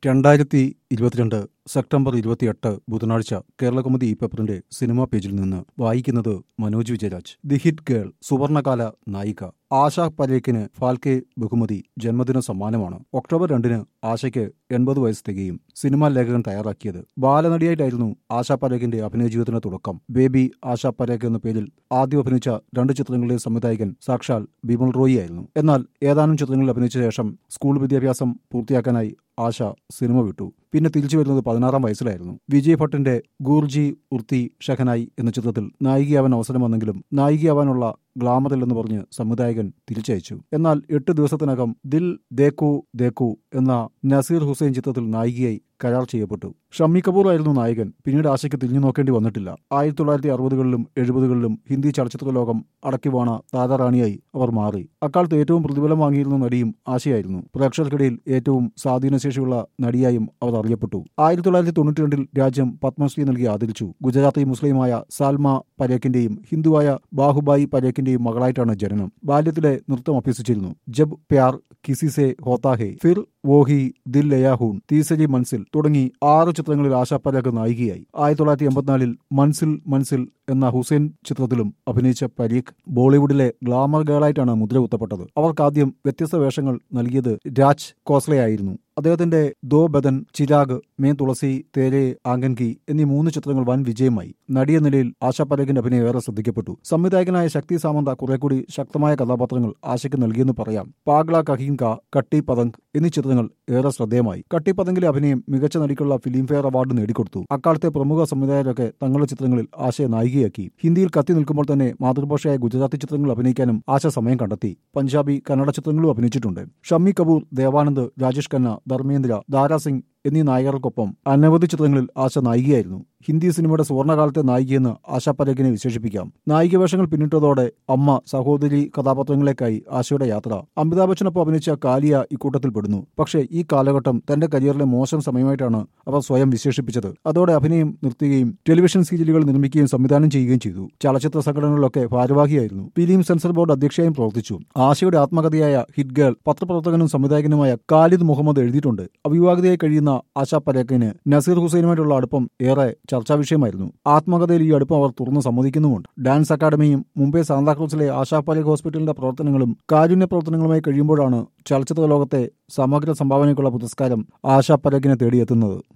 രണ്ടായിരത്തി ഇരുപത്തിരണ്ട് സെപ്റ്റംബർ ഇരുപത്തിയെട്ട് ബുധനാഴ്ച കേരളകൗമുദി ഈ പേപ്പറിന്റെ സിനിമാ പേജിൽ നിന്ന് വായിക്കുന്നത് Manoj Vijayaraj the hit girl സുവർണകാല നായിക ആശ പരേക്കിന് ഫാൽക്കെ ബഹുമതി ജന്മദിന സമ്മാനമാണ് ഒക്ടോബർ രണ്ടിന് ആശയ്ക്ക് എൺപത് വയസ്സ് തികയും സിനിമാ ലേഖകൻ തയ്യാറാക്കിയത് ബാലനടിയായിട്ടായിരുന്നു ആശ പരേക്കിന്റെ അഭിനയ ജീവിതത്തിന്റെ തുടക്കം ബേബി ആശ പരേക്ക് എന്ന പേരിൽ ആദ്യം അഭിനയിച്ച രണ്ട് ചിത്രങ്ങളിലെ സംവിധായകൻ സാക്ഷാൽ ബിമൽ റോയി ആയിരുന്നു എന്നാൽ ഏതാനും ചിത്രങ്ങളിൽ അഭിനയിച്ച ശേഷം സ്കൂൾ വിദ്യാഭ്യാസം പൂർത്തിയാക്കാനായി ആശ സിനിമ വിട്ടു പിന്നെ തിരിച്ചു വരുന്നത് പതിനാറാം വയസ്സിലായിരുന്നു വിജയ് ഭട്ടിന്റെ ഗൂർജി ഉർത്തി ഷഹനായി എന്ന ചിത്രത്തിൽ നായികയാവാൻ അവസരം വന്നെങ്കിലും നായികയാവാനുള്ള ഗ്ലാമറില്ലെന്ന് പറഞ്ഞ് സംവിധായകൻ തിരിച്ചയച്ചു എന്നാൽ എട്ട് ദിവസത്തിനകം ദിൽ ദേക്കു ദേക്കു എന്ന നസീർ ഹുസൈൻ ചിത്രത്തിൽ നായികയായി കരാർ ചെയ്യപ്പെട്ടു ഷമ്മി കപൂർ ആയിരുന്നു നായകൻ പിന്നീട് ആശയ്ക്ക് തിരിഞ്ഞു നോക്കേണ്ടി വന്നിട്ടില്ല ആയിരത്തി തൊള്ളായിരത്തി അറുപതുകളിലും എഴുപതുകളിലും ഹിന്ദി ചലച്ചിത്ര ലോകം അടക്കിവാണ താതാറാണിയായി അവർ മാറി അക്കാലത്ത് ഏറ്റവും പ്രതിഫലം വാങ്ങിയിരുന്ന നടിയും ആശയായിരുന്നു പ്രേക്ഷകർക്കിടയിൽ ഏറ്റവും സ്വാധീനശേഷിയുള്ള നടിയായും അവർ അറിയപ്പെട്ടു ആയിരത്തി തൊള്ളായിരത്തി തൊണ്ണൂറ്റി രണ്ടിൽ രാജ്യം പത്മശ്രീ നൽകി ആദരിച്ചു ഗുജറാത്തി മുസ്ലിമായ സാൽമ പരേക്കിന്റെയും ഹിന്ദുവായ ബാഹുബായി പരേക്കിന്റെയും മകളായിട്ടാണ് ജനനം ബാല്യത്തിലെ നൃത്തം അഭ്യസിച്ചിരുന്നു ജബ് പ്യാർ കിസിസെ ഹോത്താഹെ ഫിർ വോഹി ദിൽ ലയാഹൂൺ തീസരി മൻസിൽ തുടങ്ങി ആറ് ചിത്രങ്ങളിൽ ആശാ പരേഖ് നായികയായി ആയിരത്തി തൊള്ളായിരത്തി എൺപത്തിനാലിൽ മൻസിൽ മൻസിൽ എന്ന ഹുസൈൻ ചിത്രത്തിലും അഭിനയിച്ച പരീഖ് ബോളിവുഡിലെ ഗ്ലാമർ ഗേളായിട്ടാണ് മുദ്ര കുത്തപ്പെട്ടത് അവർക്കാദ്യം വ്യത്യസ്ത വേഷങ്ങൾ നൽകിയത് രാജ് കോസ്ലയായിരുന്നു അദ്ദേഹത്തിന്റെ ദോ ബദൻ ചിരാഗ് മേ തുളസി തേരെ ആംഗൻകി എന്നീ മൂന്ന് ചിത്രങ്ങൾ വൻ വിജയമായി നടിയ നിലയിൽ ആശാ പരേഖിന്റെ അഭിനയം ഏറെ ശ്രദ്ധിക്കപ്പെട്ടു സംവിധായകനായ ശക്തി സാമന്ത കുറെ കൂടി ശക്തമായ കഥാപാത്രങ്ങൾ ആശയ്ക്ക് നൽകിയെന്ന് പറയാം പാഗ്ല കഹീൻക കട്ടി പതങ്ക് എന്നീ ചിത്രങ്ങൾ ഏറെ ശ്രദ്ധേയമായി കട്ടി പതങ്കിലെ അഭിനയം മികച്ച നടിക്കുള്ള ഫിലിംഫെയർ അവാർഡ് നേടിക്കൊടുത്തു അക്കാലത്തെ പ്രമുഖ സംവിധായകരൊക്കെ തങ്ങളുടെ ചിത്രങ്ങളിൽ ആശയെ നായികയാക്കി ഹിന്ദിയിൽ കത്തി നിൽക്കുമ്പോൾ തന്നെ മാതൃഭാഷയായ ഗുജറാത്തി ചിത്രങ്ങൾ അഭിനയിക്കാനും ആശ സമയം കണ്ടെത്തി പഞ്ചാബി കന്നഡ ചിത്രങ്ങളും അഭിനയിച്ചിട്ടുണ്ട് ഷമ്മി കപൂർ ദേവാനന്ദ് രാജേഷ് ഖന്ന ധർമ്മേന്ദ്ര ദാരാ സിംഗ് എന്നീ നായകർക്കൊപ്പം അനവധി ചിത്രങ്ങളിൽ ആശ നായികയായിരുന്നു ഹിന്ദി സിനിമയുടെ സുവർണകാലത്തെ നായികയെന്ന് ആശാ പരേഖിനെ വിശേഷിപ്പിക്കാം നായിക വേഷങ്ങൾ പിന്നിട്ടതോടെ അമ്മ സഹോദരി കഥാപാത്രങ്ങളിലേക്കായി ആശയുടെ യാത്ര അമിതാഭ് ബച്ചനൊപ്പം അഭിനയിച്ച കാലിയ ഇക്കൂട്ടത്തിൽ പെടുന്നു പക്ഷേ ഈ കാലഘട്ടം തന്റെ കരിയറിലെ മോശം സമയമായിട്ടാണ് അവർ സ്വയം വിശേഷിപ്പിച്ചത് അതോടെ അഭിനയം നിർത്തുകയും ടെലിവിഷൻ സീരിയലുകൾ നിർമ്മിക്കുകയും സംവിധാനം ചെയ്യുകയും ചെയ്തു ചലച്ചിത്ര സംഘടനകളിലൊക്കെ ഭാരവാഹിയായിരുന്നു ഫിലിം സെൻസർ ബോർഡ് അധ്യക്ഷയായും പ്രവർത്തിച്ചു ആശയുടെ ആത്മകഥയായ ഹിറ്റ് ഗേൾ പത്രപ്രവർത്തകനും സംവിധായകനുമായ ഖാലിദ് മുഹമ്മദ് എഴുതിയിട്ടുണ്ട് അവിവാഹിതയായി കഴിയുന്ന ആശാ പരേഖിന് നസീർ ഹുസൈനുമായിട്ടുള്ള അടുപ്പം ഏറെ ചർച്ചാ വിഷയമായിരുന്നു ആത്മകഥയിൽ ഈ അടുപ്പം അവർ തുറന്നു സമ്മതിക്കുന്നുമുണ്ട് ഡാൻസ് അക്കാദമിയും മുംബൈ സാന്താക്രൂസിലെ ആശാ പരേഖ് ഹോസ്പിറ്റലിന്റെ പ്രവർത്തനങ്ങളും കാരുണ്യ പ്രവർത്തനങ്ങളുമായി കഴിയുമ്പോഴാണ് ചലച്ചിത്ര ലോകത്തെ സമഗ്ര സംഭാവനയ്ക്കുള്ള പുരസ്കാരം ആശാ പരേഖിനെ തേടിയെത്തുന്നത്